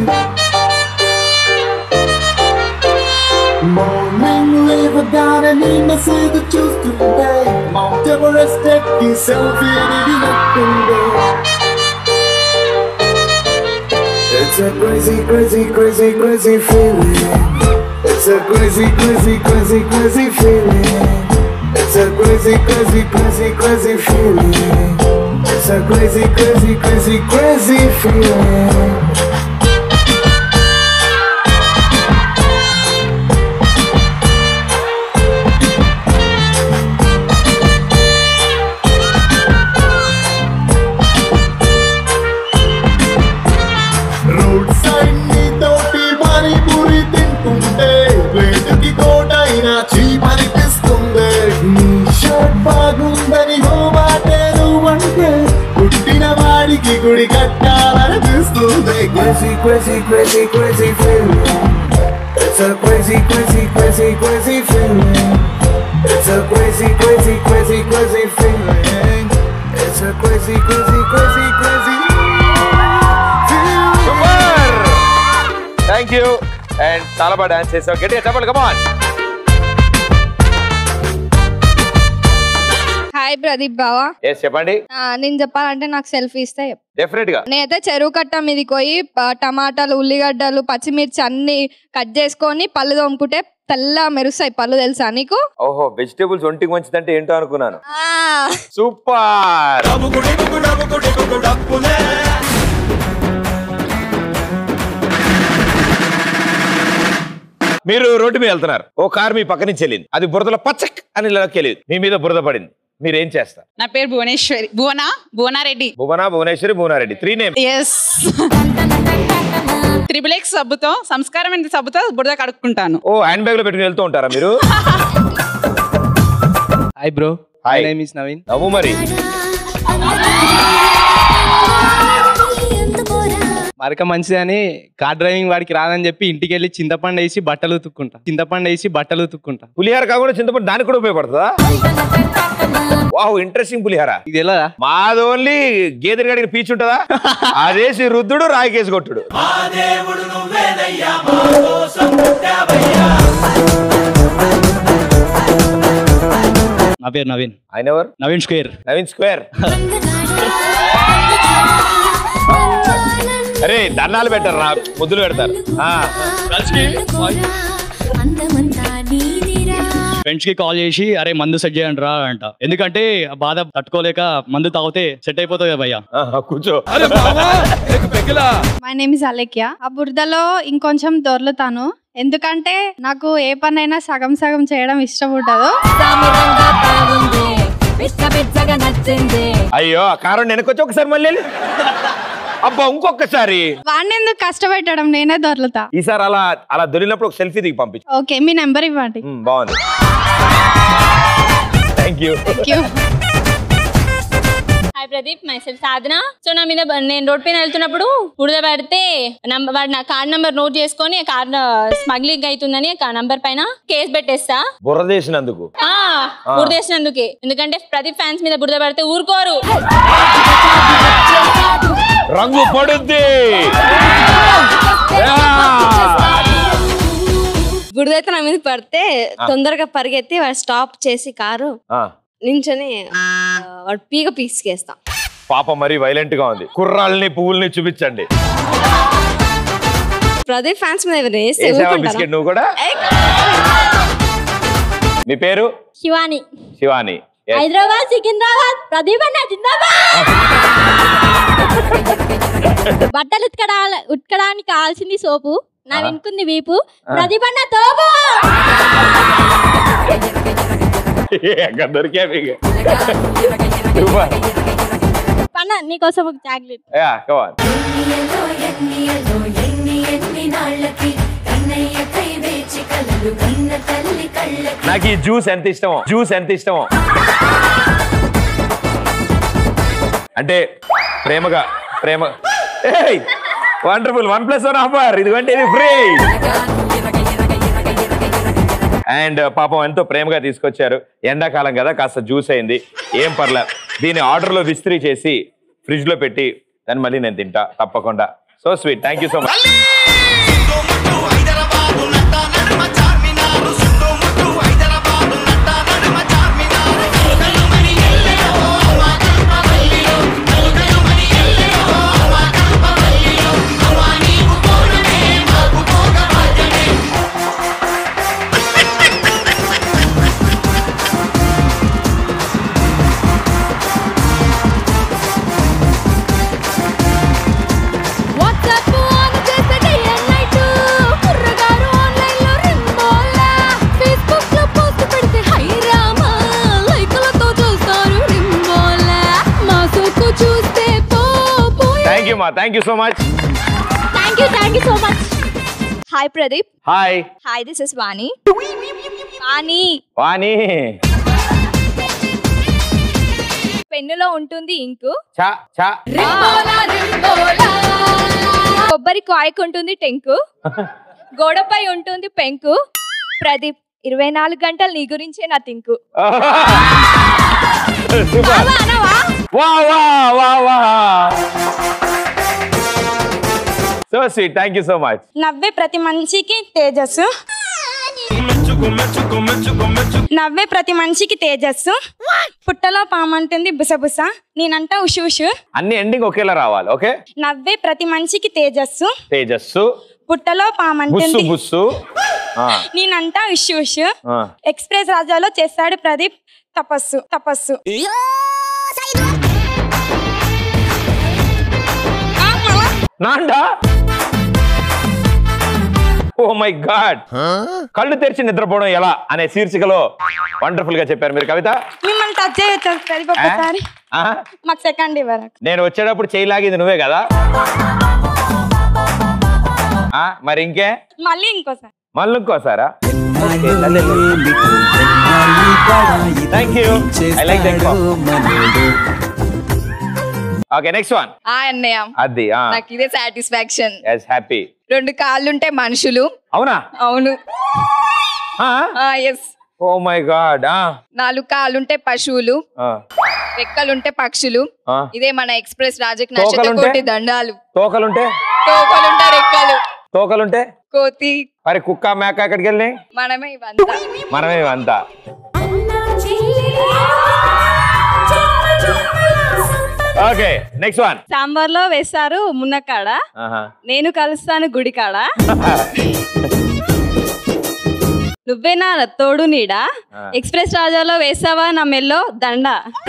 మార్నింగ్ లేవగానే నీ మెసేజ్ చూస్తుంటే మౌంట్ ఎవరెస్ట్ ఎక్కి సెల్ఫీ దిగినట్టుండే It's a crazy, crazy, crazy, crazy feeling. It's a crazy, crazy, crazy, crazy feeling. It's a crazy, crazy, crazy, crazy feeling. It's a crazy, crazy, crazy, crazy feeling. Road side నీ తోటి పానీపూరి తింటుంటే ప్లేటుకి కోటైనా చీపనిపిస్తుంది నీ shirt బాగుందని హోమాటే నువ్వంటే పుట్టిన వాడికి గుడి కట్టాలనిపిస్తుంది crazy crazy crazy crazy feeling It's a crazy, crazy, crazy, crazy feeling. It's a crazy, crazy, crazy, crazy feeling. It's a crazy, crazy, crazy, crazy super thank you and చాలా బాగా డాన్స్ చేసావు గట్టిగా చెప్పండి కమాన్ హాయ్ ప్రదీప్ బావా yes చెప్పండి ఆ, నేను చెప్పాలంటే నాకు సెల్ఫీ ఇస్తే చెప్పు. డెఫినెట్ గా నేనైతే చెరువు కట్ట మీదకి పోయి ప- టమాటాలు ఉల్లిగడ్డలు పచ్చిమిర్చి అన్ని కట్ చేసుకొని పళ్ళు తోముకుంటే తెల్ల మెరుస్తాయి పళ్ళు తెలుసా నీకు ఓహో వెజిటేబుల్స్ ఒంటికి మంచిదంటే ఏంటో అనుకున్నాను సూపర్ మీరు రోడ్డు మీద వెళ్తున్నారు ఓ కార్ మీ పక్క నుంచి వెళ్ళింది అది బురదలో పచ్చక్ అని ఇలాకి వెళ్ళింది మీ మీద బురద పడింది మీరు ఏం చేస్తారు నా పేరు Bhuvaneshwari Bhuvana Bhuvana Reddy Bhuvana Bhuvaneshwari Bhuvana Reddy three name S triple X సబ్బుతో సంస్కారమైన సబ్బుతో బురద కడుక్కుంటాను ఓ హ్యాండ్ బ్యాగ్ లో పెట్టుకుని వెళ్తూ ఉంటారా మీరు hi bro Hi. Name is Naveen నవ్వు మరి మరక మంచిది అని కార్ డ్రైవింగ్ వాడికి రాదని చెప్పి ఇంటికి వెళ్ళి చింతపండు వేసి బట్టలు ఉతుక్కుంటా చింతపండు వేసి బట్టలు ఉతుక్కుంటా పులిహార కాకుండా చింతపండు దానికి కూడా ఉపయోగపడుతుందా వావ్ ఇంట్రెస్టింగ్ పులిహార ఇది ఎలా మాది ఓన్లీ గేదెని గడిగిన పీచు ఉంటుందా అదేసి రుద్దుడు రాయికేసి కొట్టుడు నా పేరు నవీన్ ఆయన ఎవరు నవీన్ స్క్వేర్ నవీన్ స్క్వేర్ అరే దండాలు పెట్టారు రా ముద్దులు పెడతారు ఆ. ఫ్రెండ్స్ కి కాల్ చేసి అరే మందు సెట్ చేయండి రా అంట ఎందుకంటే ఆ బాధ తట్టుకోలేక మందు తాగితే సెట్ అయిపోతుంది కదా భయ్యా కూర్చో మై నేమ్ ఇస్ అలేఖ్య ఆ బురదలో ఇంకొంచెం దొర్లుతాను ఎందుకంటే నాకు ఏ పనైనా సగం సగం చేయడం ఇష్టం ఉండదు అయ్యో ఆ కారం వెనకొచ్చి ఒకసారి మళ్ళీ వెళ్ళు. అబ్బా ఇంకొకసారి వాడిని ఎందుకు కష్టపెట్టడం నేనే దొర్లుతా ఈసారి అలా అలా దొరికినప్పుడు ఒక సెల్ఫీ దిగి పంపించు ఓకే మీ నెంబర్ ఇవ్వండి ఉమ్, బాగుంది thank you thank you hi Pradeep myself Sadhana so నా మీద బ- నేను రోడ్ పైన వెళ్తున్నప్పుడు బురద పడితే నంబర్ వాడు నా కార్డ్ నంబర్ నోట్ చేసుకొని కార్ స్మగ్లింగ్ అవుతుందని ఆ నంబర్ పైన కేసు పెట్టేస్తా బుర్ర చేసినందుకు ఆ, బురద వేసినందుకే ఎందుకంటే ప్రదీప్ ఫ్యాన్స్ మీద బురద పడితే ఊరుకోరు రంగు పడుద్ది బురదైతే నా మీద పడితే ఆ. తొందరగా పరిగెత్తి వాడు స్టాప్ చేసి కారు ఆ, నించొని ఆ, వాడు పీక పీసుకేస్తా పాప మరి వైలెంట్ గా ఉంది కుర్రాళ్ళని పువ్వుల్ని చూపించండి ప్రదీప్ ఫ్యాన్స్ మీద ఎవరు వేస్తే వేసావా ఊరుకుంటారా? బిస్కెట్ నువ్వు కూడా మీ పేరు శివాని శివాని Yes. హైదరాబాద్ సికింద్రాబాద్ ప్రదీప్ అన్న జిందాబాద్ బట్టలు ఉతకడా ఉతకడానికి కావాల్సింది సోపు నా ఆ. వెనుకుంది వీపు ప్రదీప్ అన్న తోపు ఎక్కడ దొరికా మీకు సూపర్ పన్న నీకోసం ఒక చాక్లెట్ యా కమాన్ నాకు ఈ జ్యూస్ ఎంత ఇష్టమో జ్యూస్ ఎంత ఇష్టమో అంటే ప్రేమగా ప్రేమ wonderful one plus one offer ఇదిగోండి ఇది ఫ్రీ అండ్ పాపం ఎంతో ప్రేమగా తీసుకొచ్చారు ఎండాకాలం కదా కాస్త జ్యూస్ అయింది ఏం పర్లే దీన్ని ఆర్డర్లో విస్త్రీ చేసి ఫ్రిడ్జ్ లో పెట్టి దాన్ని మళ్ళీ నేను తింటా తప్పకుండా so sweet thank you so much WhatsApp on చేస్తే డే అండ్ నైట్ కుర్రగారు ఆన్లైన్ లో రింబోలా ఫేస్బుక్ లో పోస్ట్ పెడితే హై రామా లైకులతో చూస్తారు రింబోలా మా సోకు చూస్తే పో పోయి థ్యాంక్ యూ మా thank you so much thank you thank you so much hi Pradeep hi hi this is Vani Vani Vani పెన్నులో ఉంటుంది ఇంకు చా చా కొబ్బరి కాయకు ఉంటుంది టెంకు గోడపై ఉంటుంది పెంకు ప్రదీప్ ఇరవై నాలుగు గంటలు నీ గురించే నా తింకు సూపర్ వా వా వా వా so sweet thank you so much నవ్వే ప్రతి మనిషికి తేజస్సు నవ్వే ప్రతి మనిషికి తేజస్సు పుట్టలో పామంటుంది బుసబుస నేనంట ఉషు ఉషు అన్ని ఎండింగ్ ఒకేలా రావాలి ఓకే నవ్వే ప్రతి మనిషికి తేజస్సు తేజస్సు పుట్టలో బుస్సు పామంటుంది బుస్సు ఆ, నేనంట ఉషు ఉషు ఆ. ఎక్స్ప్రెస్ రాజాలో చేస్తాడు ప్రదీప్ తపస్సు తపస్సు నాండా ఓ మై గాడ్ కళ్ళు తెరిచి నిద్రపోవడం ఎలా అనే శీర్షికలో వండర్ఫుల్ గా చెప్పారు మీరు కవిత మిమ్మల్ని టచ్ చేయొచ్చు ప్రదీప్ ఒక్కసారి ఆ? మాకు సెకండ్ ఇవ్వరు నేను వచ్చేటప్పుడు చేయి లాగింది నువ్వే కదా ఆ, మరి ఇంకే మళ్ళీ ఇంకోసారి మళ్ళీ ఇంకోసారా thank you I like that okay next one ఆ అన్నయ్య అది నాకు ఇదే సాటిస్ఫాక్షన్ ఎస్ హ్యాపీ రెండు కాళ్ళుంటే మనుషులు అవునా అవును ఎస్ ఓ మై గాడ్ నాలుగు కాళ్ళుంటే పశువులు రెక్కలుంటే పక్షులు ఆ. ఇదే మన ఎక్స్ప్రెస్ రాజక్ నక్షత్ర తోకలుంటే? కోటి దండాలు తోకలుంటే తోకలుంటే రెక్కలు తోకలుంటే కోతి మరి కుక్క మేక ఎక్కడికి వెళ్ళినాయి మనమే ఇవంతా మనమే అంతా ఓకే నెక్స్ట్ వన్ సాంబార్లో వేస్తారు మున్నకాడ నేను కలుస్తాను గుడికాడ నువ్వేనా తోడు నీడ ఆ. ఎక్స్ప్రెస్ రాజాలో వేసావా నా మెల్లో దండ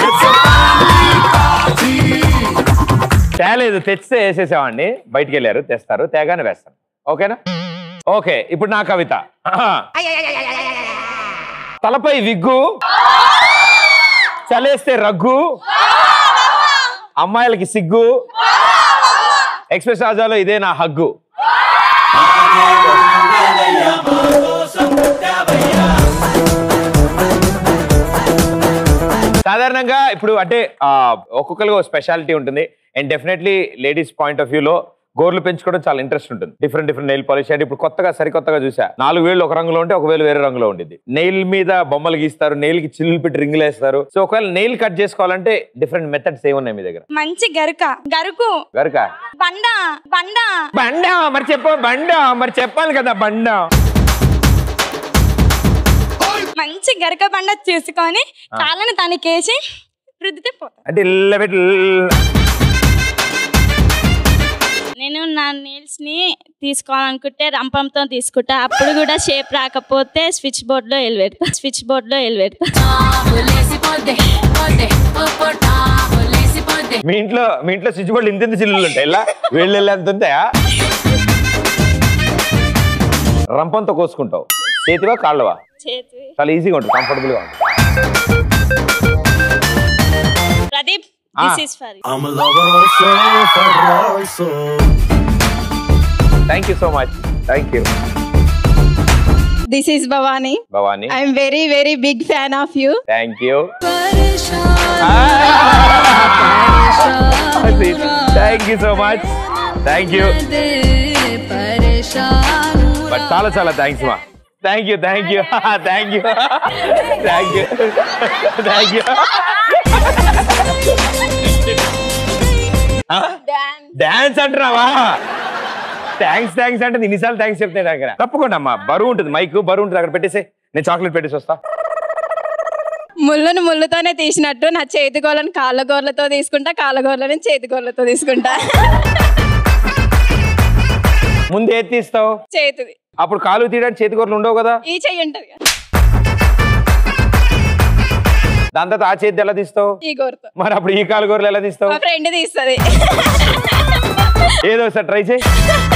తేలేదు తెచ్చితే వేసేసామండి బయటికి వెళ్ళారు తెస్తారు తేగానే వేస్తాను ఓకేనా ఓకే ఇప్పుడు నా కవిత తలపై విగ్గు చలేస్తే రగ్గు అమ్మాయిలకి సిగ్గు ఎక్స్ప్రెస్ రాజాలో ఇదే నా హగ్గు సాధారణంగా ఇప్పుడు అంటే ఆ, ఒక్కొక్కరికి ఒక స్పెషాలిటీ ఉంటుంది and definitely ladies point of వ్యూలో గోర్లు పెంచుకోవడం చాలా ఇంట్రెస్ట్ ఉంటుంది డిఫరెంట్ డిఫరెంట్ నెయిల్ పాలిష్ అంటే ఇప్పుడు కొత్తగా సరికొత్తగా చూసా నాలుగు వేలు ఒక రంగులో ఉంటే ఒక వేలు వేరే రంగులో ఉండేది నెయిల్ మీద బొమ్మలు గీస్తారు నెయిల్ కి చిల్లులు పెట్టి రింగులు వేస్తారు సో ఒకవేళ నెయిల్ కట్ చేసుకోవాలంటే డిఫరెంట్ మెథడ్స్ ఏమున్నాయి మీ దగ్గర మంచి గరుక గరుకు గరక బండ బండ బండ మరి చెప్ప బండ మరి చెప్పాలి కదా బండ మంచి గరక బండ చేసుకొని ఆ. కాళ్ళని తనకేసి రుద్దితే పోతుంది అంటే ఇల్ల పెట్టి ఇల్ల- నేను నా నీల్స్ ని తీసుకోవాలనుకుంటే రంపంతో తీసుకుంటా అప్పుడు కూడా షేప్ రాకపోతే స్విచ్ బోర్డ్ లో ఎలిపెడతా స్విచ్ బోర్డ్ లో ఎలిపెడతా మీ ఇంట్లో మీ ఇంట్లో స్విచ్ బోర్డు ఇంత ఇంత చిల్లులు ఉంటాయి ఇలా వీళ్ళు వెళ్ళి అంత ఉంటాయా రంపంతో కోసుకుంటావు చేతివా కాళ్ళవా చేతి చాలా ఈజీగా ఉంటుంది కంఫర్టబుల్ గా ఉంటుంది Pradeep Ah. This is for I'm a lover also, for also. Thank you so much thank you this is Bhavani Bhavani I'm very very big fan of you thank you thank you so much thank you but చాలా చాలా thanks మా thank you thank you thank you thank you thank you dance అంటున్నావా thanks thanks అంటే ఇన్నిసార్లు thanks చెప్తాయి దగ్గర తప్పకుండా అమ్మా బరువు ఉంటుంది మైక్ బరువు ఉంటుంది అక్కడ పెట్టేసి నేను చాక్లెట్ పెట్టేసి వస్తా ముళ్ళను ముళ్ళతోనే తీసినట్టు నా చేతి గోళ్ళని కాళ్ళ గోర్లతో తీసుకుంటా కాళ్ళ గోర్లని చేతి గోర్లతో తీసుకుంటా ముందు ఏది తీస్తావు చేతిది అప్పుడు కాలు తీయడానికి చేతి కూరలు ఉండవు కదా ఈ చెయ్యి ఉంటది కదా, దాని తర్వాత ఆ చేతి ఎలా తీస్తావు ఈ గోరుతో మరి అప్పుడు ఈ కాలు కూరలు ఎలా తీస్తావు మా ఫ్రెండ్ తీస్తుంది ఏదో ఒకసారి ట్రై చేయి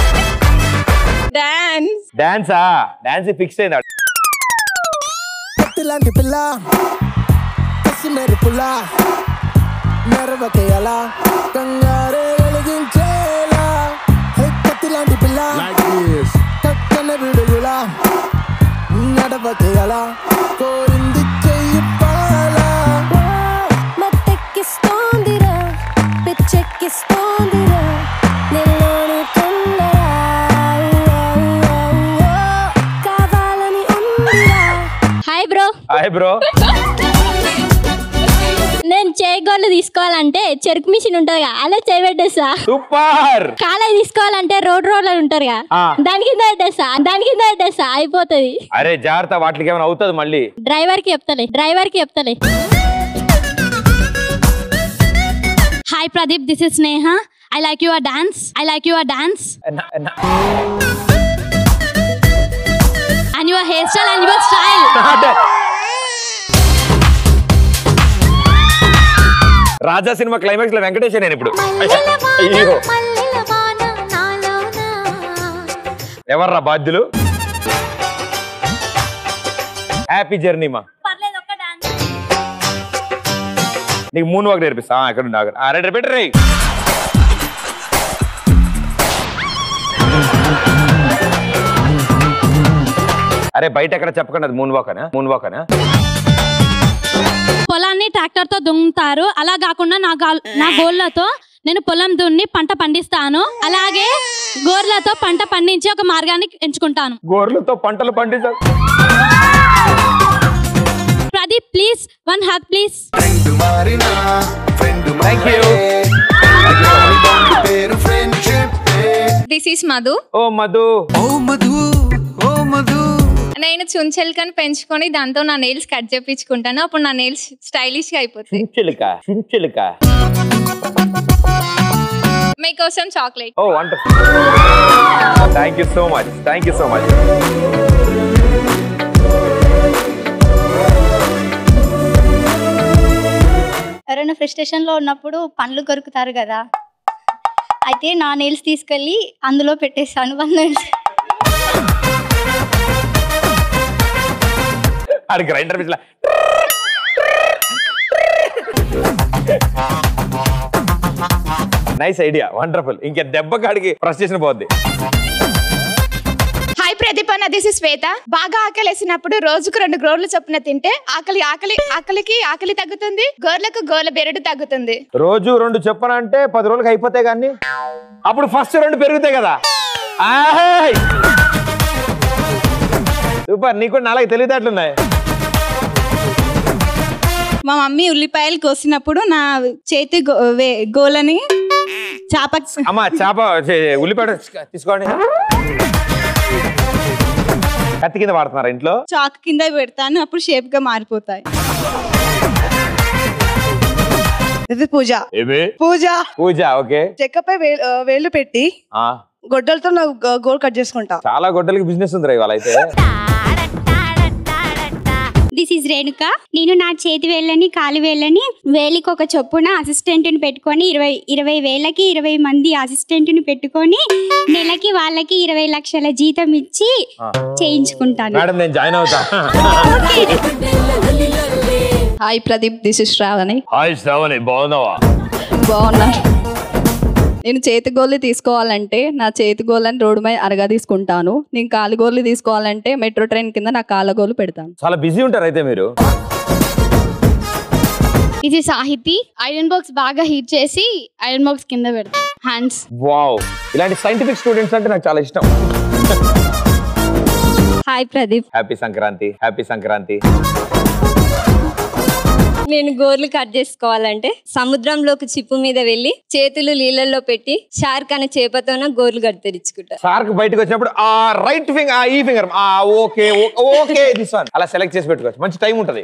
డాన్స్ డాన్సా డాన్స్ ఫిక్స్ అయింది లాంటి పిల్ల కసి మెరుపుల మెరవకే ఎలా కంగారే వెలిగించేలా హే, కత్తి లాంటి పిల్ల కక్కన విడుగులా నడవకే ఎలా కోరింది చెయ్యి పాలా మత్తెక్కిస్తోందిరా పిచ్చెక్కిస్తోందిరా నిల్లోని తొందరా కావాలని ఉందిరా హాయ్ బ్రో హాయ్ బ్రో నేను చేయగోళ్ళు తీసుకోవాలంటే చెరుకు మిషన్ ఉంటదిగా అలా చేయబెట్టేస్తా సూపర్ కాలే తీసుకోవాలంటే రోడ్ రోలర్ ఉంటారుగా ఆ. దాని కింద పెట్టేస్తా దాని కింద పెట్టేస్తా అయిపోతుంది అరే జాగ్రత్త వాటికి ఏమైనా అవుతుంది మళ్ళీ డ్రైవర్ కి చెప్తలే డ్రైవర్ కి చెప్తలే hi Pradeep this is Sneha I like your dance I like your dance and your hair style and your style Raja cinema climax లో వెంకటేష్ నేను ఇప్పుడు అయ్యో ఎవర్రా బాధ్యులు హ్యాపీ జర్నీ మా నీకు మూన్ వాక్ నేర్పిస్తా ఆ, ఎక్కడ ఉండు, అక్కడ అరే పెట్టరే అరే బయట ఎక్కడ చెప్పకండి అది మూన్ వాకనా మూన్ వాకనా పొలాన్ని ట్రాక్టర్ తో దున్నుతారు అలా కాకుండా నా గాల్ నా గోళ్ళతో నేను పొలం దున్ని పంట పండిస్తాను అలాగే గోర్లతో పంట పండించి ఒక మార్గాన్ని ఎంచుకుంటాను గోర్లతో పంటలు పండించాలి ప్రదీప్ ప్లీజ్ వన్ హాత్ please thank you this is Madhu ఓ మధు ఓ మధు ఓ మధు నేను చుంచెల్కని పెంచుకొని దాంతో నా నెయిల్స్ కట్ చేపించుకుంటాను అప్పుడు నా నెయిల్స్ స్టైలిష్ గా అయిపోతాయి చుంచులుక చుంచులుక మీకోసం chocolate oh wonderful thank you so much thank you so much ఎవరైనా ఫ్రస్ట్రేషన్ లో ఉన్నప్పుడు పండ్లు కొరుకుతారు కదా అయితే నా నెయిల్స్ తీసుకెళ్ళి అందులో పెట్టేస్తాను వన్ అది గ్రైండర్ పిచ్చల నైస్ ఐడియా వండర్ఫుల్ ఇంక దెబ్బ కాడికి ఫ్రస్ట్రేషన్ పోద్ది హాయ్ ప్రదీప్ అన్న దిస్ ఇస్ శ్వేత బాగా ఆకలేసినప్పుడు రోజుకు రెండు గోర్లు చొప్పున తింటే ఆకలి ఆకలి ఆకలికి ఆకలి తగ్గుతుంది గోర్లకు గోర్ల బెరడు తగ్గుతుంది రోజు రెండు చెప్పన అంటే పది రోజులకి అయిపోతాయి కానీ అప్పుడు ఫస్ట్ రెండు పెరుగుతాయి కదా ఆహేయ్! సూపర్ నీకు కూడా నాలుగు తెలివితేటలున్నాయి మా మమ్మీ ఉల్లిపాయలు కోసినప్పుడు నా చేతి గో- వే- గోలని చాప అమ్మా చేప చే- ఉల్లిపాయ తీసుకోండి కత్తి కింద వాడుతున్నారా ఇంట్లో చాక్ కింద పెడతాను అప్పుడు షేప్ గా మారిపోతాయి ఇది పూజ ఏమి పూజ పూజ ఓకే చెక్కపై వే- ఆ, వేళ్ళు పెట్టి ఆ, గొడ్డలతో నా గ- గోల్ కట్ చేసుకుంటా చాలా గొడ్డలకి బిజినెస్ ఉంది ఇవాళ అయితే దిస్ ఇస్ రేణుక నేను నా చేతి వేళ్ళని కాలు వేళ్ళని వేలికి ఒక చొప్పున అసిస్టెంట్ని పెట్టుకొని ఇరవై ఇరవై వేలకి ఇరవై మంది అసిస్టెంట్ని పెట్టుకొని నెలకి వాళ్ళకి ఇరవై లక్షల జీతం ఇచ్చి ఆ. చేయించుకుంటాను మేడం నేను జాయిన్ అవుతా hi Pradeep this is Shravani hi Shravani బాగున్నావా బాగున్నా నేను చేతి గోళ్ళు తీసుకోవాలంటే నా చేతి గోళ్ళని రోడ్డు మీద అరగా తీసుకుంటాను నేను కాలు గోళ్ళు తీసుకోవాలంటే మెట్రో ట్రైన్ కింద నా కాళ్ళ గోళ్ళు పెడతాను చాలా బిజీ ఉంటారు అయితే మీరు ఇది సాహితి ఐరన్ బాక్స్ బాగా హీట్ చేసి ఐరన్ బాక్స్ కింద పెడతాం హ్యాండ్స్ వావ్ ఇలాంటి సైంటిఫిక్ స్టూడెంట్స్ అంటే నాకు చాలా ఇష్టం hi Pradeep happy Sankranti happy Sankranti నేను గోర్లు కట్ చేసుకోవాలంటే సముద్రంలోకి చిప్పు మీద వెళ్ళి చేతులు నీళ్ళల్లో పెట్టి షార్క్ అనే చేపతోన గోర్లు కత్తిరించుకుంటా సార్క్ బయటకు వచ్చినప్పుడు ఆ రైట్ ఫింగర్ ఆ ఈ ఫింగర్ ఆ ఓకే ఓకే దిస్ వన్ అలా సెలెక్ట్ చేసి పెట్టుకోవచ్చు మంచి టైం ఉంటది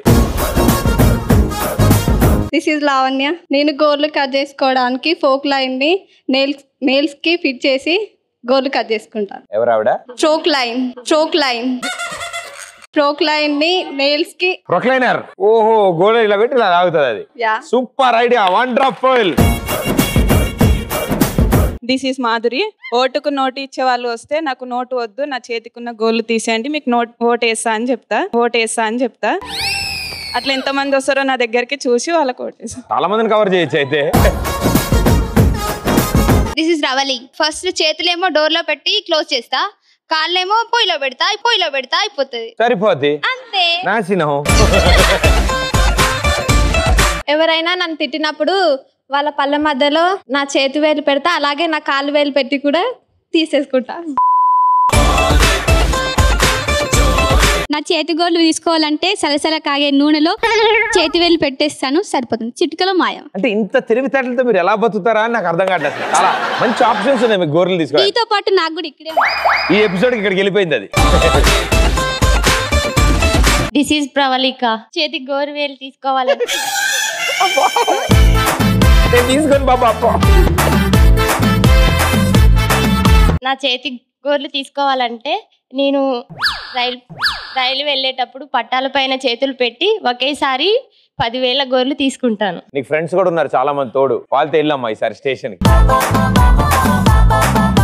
దిస్ ఈజ్ లావణ్య నేను గోర్లు కట్ చేసుకోవడానికి ఫోక్ లైన్ని నెయిల్స్ నెయిల్స్కి ఫిట్ చేసి గోర్లు కట్ చేసుకుంటాను ఎవరు ఆవిడ stroke line stroke line stroke లైన్ని నెయిల్స్కి ప్రొక్లైనర్ ఓహో గోడ ఇలా పెట్టి ఇలా తాగుతుంది అది yeah super idea wonderful this is Madhuri ఓటుకు నోటు ఇచ్చే వాళ్ళు వస్తే నాకు నోటు వద్దు నా చేతికున్న గోళ్ళు తీసేయండి మీకు నోట్ ఓటు వేస్తా అని చెప్తా ఓటు వేస్తా అని చెప్తా అట్లా ఎంతమంది వస్తారో నా దగ్గరికి చూసి వాళ్ళకి ఓటేస్తా చాలా మందిని కవర్ చేయొచ్చు అయితే దిస్ ఇస్ రవలి ఫస్ట్ చేతులేమో డోర్ లో పెట్టి క్లోజ్ చేస్తా కాళ్ళేమో పొయ్యిలో పెడతా పొయ్యిలో పెడతా అయిపోతుంది సరిపోద్ది అంతే నాశనం ఎవరైనా నన్ను తిట్టినప్పుడు వాళ్ళ పళ్ళ మధ్యలో నా చేతి వేలు పెడతా అలాగే నా కాలు వేలు పెట్టి కూడా తీసేసుకుంటా నా చేతి గోళ్ళు తీసుకోవాలంటే సలసల కాగే నూనెలో చేతి వేలు పెట్టేస్తాను సరిపోతుంది చిటికలో మాయం అంటే ఇంత తెలివితేటలతో మీరు ఎలా బతుకుతారా అని నాకు అర్థం కావట్లేదు అసలు. చాలా మంచి ఆప్షన్స్ ఉన్నాయి మీకు గోర్రెలు తీసుకోవాలి నీతో పాటు నాకు కూడా ఇక్కడే ఈ ఎపిసోడ్ ఇక్కడికి వెళ్ళిపోయింది అది దిస్ ఈజ్ ప్రవళిక చేతికి గోరు వేలు తీసుకోవాలంటే నేను తీసుకొని బాబా అప్ప నా చేతి గోర్లు తీసుకోవాలంటే నేను రైలు రైలు వెళ్ళేటప్పుడు పట్టాల పైన చేతులు పెట్టి ఒకేసారి పదివేల గోర్లు తీసుకుంటాను నీకు ఫ్రెండ్స్ కూడా ఉన్నారు చాలా మంది తోడు వాళ్ళతో వెళ్ళమ్మా ఈసారి స్టేషన్